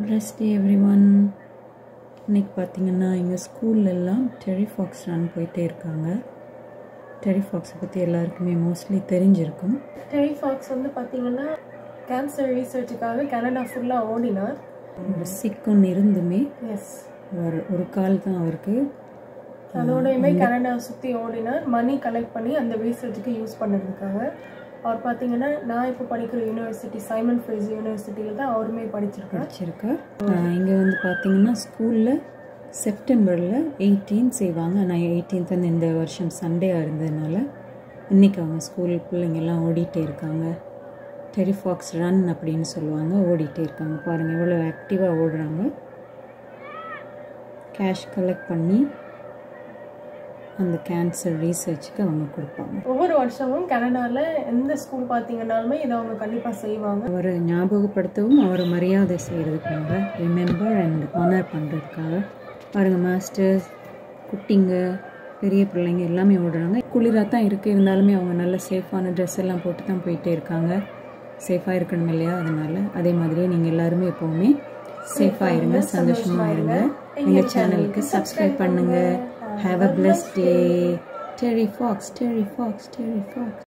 rest every one இன்னைக்கு பார்த்தீங்கன்னா எங்கள் ஸ்கூல்லெல்லாம் டெரிஃபாக்ஸ் ரன் போயிட்டே இருக்காங்க டெரிஃபாக்ஸை பற்றி எல்லாருக்குமே மோஸ்ட்லி தெரிஞ்சிருக்கும் டெரிஃபாக்ஸ் வந்து பார்த்தீங்கன்னா கேன்சர் ரீசர்ச்சுக்காக கனடா ஃபுல்லாக ஓடினார் ஒரு சிக்குன்னு இருந்துமே எஸ் ஒரு ஒரு கால் தான் அவருக்கு அதோடையுமே கனடா சுற்றி ஓடினார் மணி கலெக்ட் பண்ணி அந்த ரீசர்ச்சுக்கு யூஸ் பண்ணுறதுக்காக அவர் பார்த்தீங்கன்னா நான் இப்போ படிக்கிற யூனிவர்சிட்டி சைமன் ஃப்ரேஸ் யூனிவர்சிட்டியில் தான் அவருமே படிச்சிருக்கார் படிச்சிருக்கார் இங்கே வந்து பார்த்தீங்கன்னா ஸ்கூலில் செப்டம்பரில் எயிட்டீன் செய்வாங்க ஆனால் எயிட்டீன்த் வந்து இந்த வருஷம் சண்டேயாக இருந்ததுனால இன்றைக்கி அவங்க ஸ்கூல் பிள்ளைங்கெல்லாம் ஓடிட்டே இருக்காங்க டெரிஃபாக்ஸ் ரன் அப்படின்னு சொல்லுவாங்க ஓடிட்டே இருக்காங்க பாருங்கள் எவ்வளோ ஆக்டிவாக ஓடுறாங்க கேஷ் கலெக்ட் பண்ணி அந்த கேன்சர் ரீசர்ச்சுக்கு அவங்க கொடுப்பாங்க ஒவ்வொரு வருஷமும் கனடாவில் எந்த ஸ்கூல் பார்த்தீங்கன்னாலுமே இதை அவங்க கண்டிப்பாக செய்வாங்க அவரை ஞாபகப்படுத்தவும் அவரை மரியாதை செய்கிறதுக்காக ரிமெம்பர் அண்ட் ஆனர் பண்ணுறதுக்காக பாருங்கள் மாஸ்டர்ஸ் குட்டிங்க பெரிய பிள்ளைங்க எல்லாமே ஓடுறாங்க குளிராக தான் இருக்குது இருந்தாலுமே அவங்க நல்ல சேஃபான ட்ரெஸ் எல்லாம் போட்டு தான் போயிட்டே இருக்காங்க சேஃபாக இருக்கணும் இல்லையா அதனால அதே மாதிரியே நீங்கள் எல்லாருமே எப்போவுமே சேஃபாக இருங்க சந்தோஷமாக இருங்க எங்கள் சேனலுக்கு சப்ஸ்கிரைப் பண்ணுங்கள் have a blessed day Terry Fox Terry Fox Terry Fox